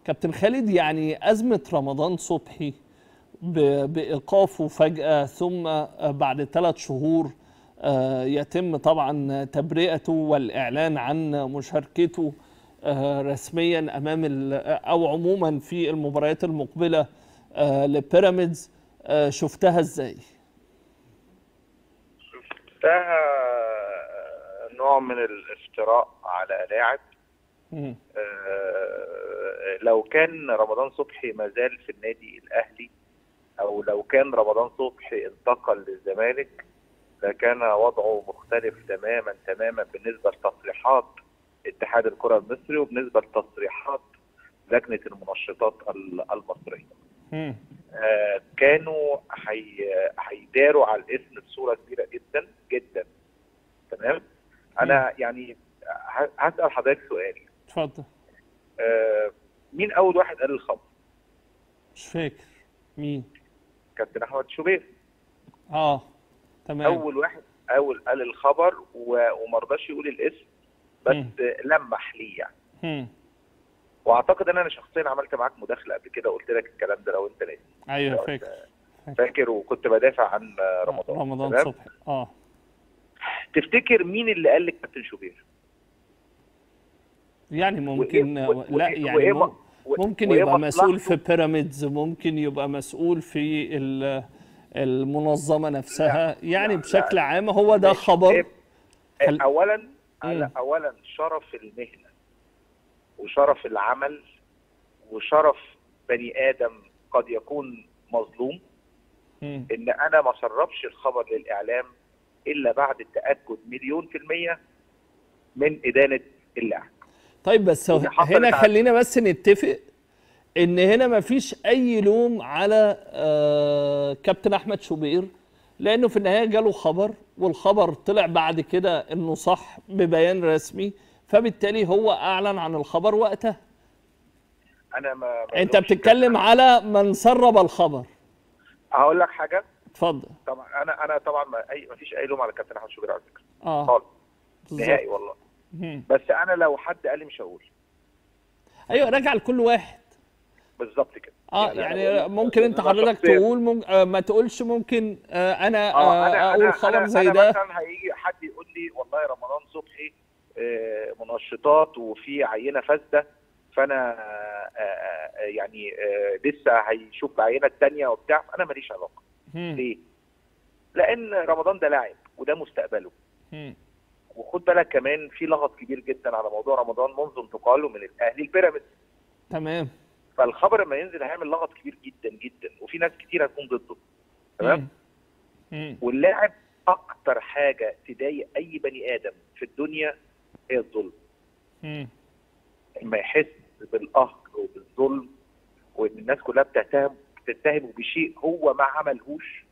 كابتن خالد يعني أزمة رمضان صبحي ب- بإيقافه فجأة ثم بعد ثلاث شهور آه، يتم طبعا تبرئته والإعلان عن مشاركته آه، رسميا أمام ال- أو عموما في المباريات المقبلة آه، لبيراميدز آه، شفتها إزاي؟ ده نوع من الافتراء على لاعب مم. آه، لو كان رمضان صبحي ما زال في النادي الاهلي او لو كان رمضان صبحي انتقل للزمالك لكان وضعه مختلف تماما تماما بالنسبه لتصريحات اتحاد الكره المصري وبالنسبه لتصريحات لجنه المنشطات ال- المصريه. مم. آه، كانوا هي- هيداروا على الاسم بصوره كبيره جدا جدا تمام انا يعني ه- هسال حضرتك سؤال اتفضل آه، مين اول واحد قال الخبر مش فاكر مين؟ كابتن احمد شوبير اه تمام اول واحد اول قال الخبر و- وما رضاش يقول الاسم بس مم. لمح ليه يعني مم. واعتقد ان انا شخصيا عملت معاك مداخله قبل كده قلت لك الكلام ده لو انت ناسي ايوه فاكر فاكر وكنت بدافع عن آه، رمضان رمضان تمام؟ صبحي اه تفتكر مين اللي قال للكابتن شوبير؟ يعني ممكن وإيه- وإيه- لا وإيه- يعني وإيه- مم- ممكن وإيه يبقى مسؤول في مصلحته؟ بيراميدز ممكن يبقى مسؤول في ال- المنظمة نفسها يعني لا، بشكل لا. عام هو ده خبر إيه- خل- اولا على مم. اولا شرف المهنه وشرف العمل وشرف بني ادم قد يكون مظلوم مم. ان انا ما سربش الخبر للاعلام الا بعد التاكد مليون في الميه من ادانه اللاعب طيب بس اللي حصلت هنا على- خلينا بس نتفق ان هنا ما فيش اي لوم على آه، كابتن احمد شوبير لانه في النهايه جاله خبر والخبر طلع بعد كده انه صح ببيان رسمي فبالتالي هو اعلن عن الخبر وقتها انا ما ما انت بلومش بتتكلم على من سرب الخبر هقول لك حاجه اتفضل طبعا انا انا طبعا ما اي ما فيش اي لوم على كابتن احمد شوبير على فكره اه خالص بالظبط. نهائي والله مم. بس انا لو حد قال لي مش هقول ايوه راجع لكل واحد بالظبط كده اه أنا يعني بقول لك ممكن انت أنا حضرتك شخصياً- تقول ممكن آه ما تقولش ممكن آه انا اه آه انا اقول انا خبر انا, زي أنا ده مثلا هيجي حد يقول لي والله رمضان صبحي آه، منشطات وفي عينه فاسده فانا آه، آه، يعني آه، لسه هيشوف العينه الثانيه وبتاع انا ماليش علاقه مم. ليه؟ لان رمضان ده لاعب وده مستقبله مم. وخد بالك كمان في لغط كبير جدا على موضوع رمضان منذ انتقاله من الاهلي البيراميدز تمام فالخبر لما ينزل هيعمل لغط كبير جدا جدا وفي ناس كتير هتكون ضده تمام مم. مم. واللاعب اكتر حاجه تضايق اي بني ادم في الدنيا هي الظلم مم. لما يحس بالقهر وبالظلم وان الناس كلها بتتهم بتتهمه بشيء هو ما عملهوش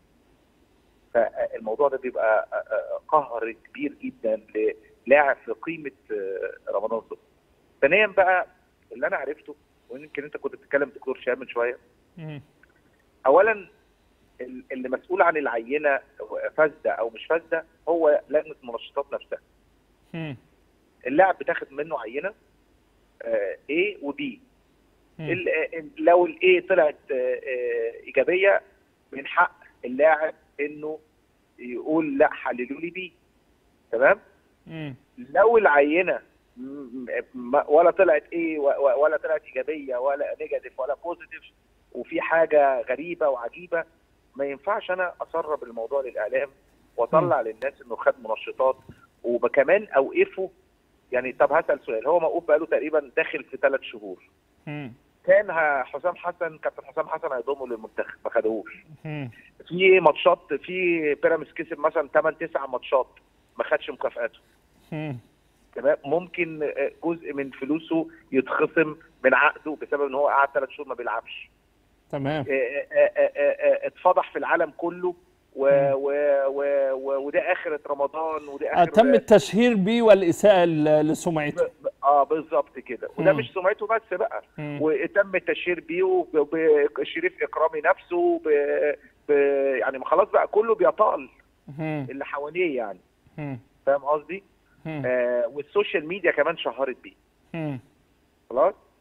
فالموضوع ده بيبقى قهر كبير جدا للاعب في قيمه رمضان صبحي. ثانيا بقى اللي انا عرفته ويمكن انت كنت بتتكلم دكتور شهاب من شويه مم. اولا ال- اللي مسؤول عن العينه فاسده او مش فاسده هو لجنه المنشطات نفسها مم. اللاعب بتاخد منه عينه آه، A و B مم. ال- ال- لو الاي طلعت آه، آه، ايجابيه من حق اللاعب انه يقول لا حللوا لي بي تمام مم. لو العينه م- م- ولا طلعت ايه و- و- ولا طلعت ايجابيه ولا نيجاتيف ولا بوزيتيف وفي حاجه غريبه وعجيبه ما ينفعش انا اسرب الموضوع للاعلام واطلع للناس انه خد منشطات وكمان اوقفه يعني طب هسال سؤال هو موقوف بقاله تقريبا داخل في ثلاث شهور مم. كان ه- حسام حسن كابتن حسام حسن هيضمه للمنتخب ما خدهوش مم. في ماتشات في بيراميدز كسب مثلا 8 9 ماتشات ما خدش مكافاته مم. تمام ممكن آه، جزء من فلوسه يتخصم من عقده بسبب ان هو قعد ثلاث شهور ما بيلعبش تمام آه، آه، آه، آه، آه، اتفضح في العالم كله و و و و وده اخره رمضان وده آه اخر تم التشهير بيه والاساءه ل- لسمعته ب- ب- اه بالظبط كده وده مم. مش سمعته بس بقى مم. وتم التشهير بيه وب- بشريف اكرامي نفسه ب... ب... يعني ما خلاص بقى كله بيطال مم. اللي حواليه يعني مم. فاهم قصدي؟ مم. آه والسوشيال ميديا كمان شهرت بيه مم. خلاص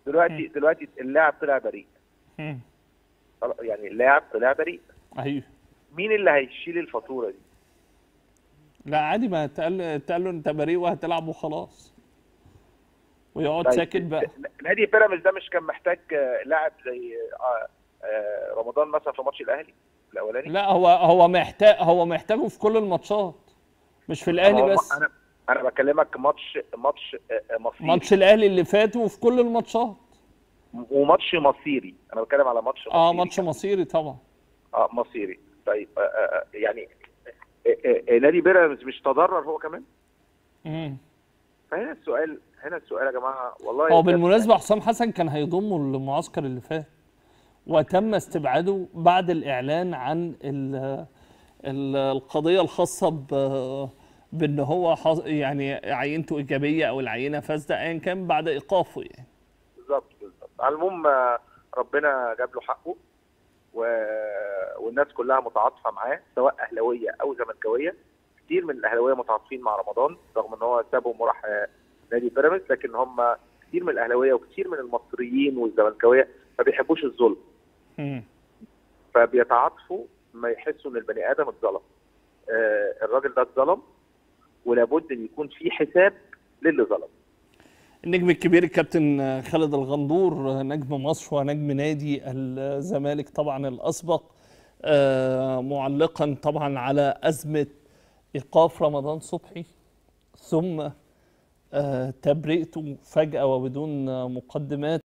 دلوقتي دلوقتي اللاعب طلع بريء مم. خلاص، يعني اللاعب طلع بريء ايوه مين اللي هيشيل الفاتوره دي؟ لا عادي ما تقال تقال له انت بريء وهتلعب وخلاص ويقعد طيب، ساكت بقى نادي بيراميدز ده مش كان محتاج آه، لاعب زي آه، آه، رمضان مثلا في ماتش الاهلي الاولاني لا هو هو محتاج هو محتاجه في كل الماتشات مش في الاهلي هو بس انا انا بكلمك ماتش ماتش آه، مصيري ماتش الاهلي اللي فات وفي كل الماتشات وماتش مصيري انا بتكلم على ماتش اه مصيري. ماتش مصيري طبعا اه مصيري طيب آه، آه، آه، يعني آه، آه، آه، نادي بيراميدز مش تضرر هو كمان مم. فهنا السؤال هنا السؤال يا جماعه والله هو بجد بالمناسبة حسام حسن كان هيضمه المعسكر اللي فات وتم استبعاده بعد الإعلان عن ال- ال- القضية الخاصة ب- بأن هو حظ- يعني عينته إيجابية أو العينة فاسدة أيا كان بعد إيقافه يعني بالظبط بالظبط على العموم آه، ربنا جاب له حقه و... والناس كلها متعاطفه معاه سواء اهلاويه او زملكاويه كتير من الاهلاويه متعاطفين مع رمضان رغم ان هو سابهم وراح آه، نادي بيراميدز لكن هم كتير من الاهلاويه وكتير من المصريين والزملكاويه ما بيحبوش الظلم مم. فبيتعاطفوا ما يحسوا ان البني ادم اتظلم آه، الراجل ده اتظلم ولابد ان يكون في حساب للي ظلم النجم الكبير الكابتن خالد الغندور نجم مصر ونجم نادي الزمالك طبعا الأسبق آه، معلقا طبعا على أزمة إيقاف رمضان صبحي ثم آه، تبرئته فجأة وبدون مقدمات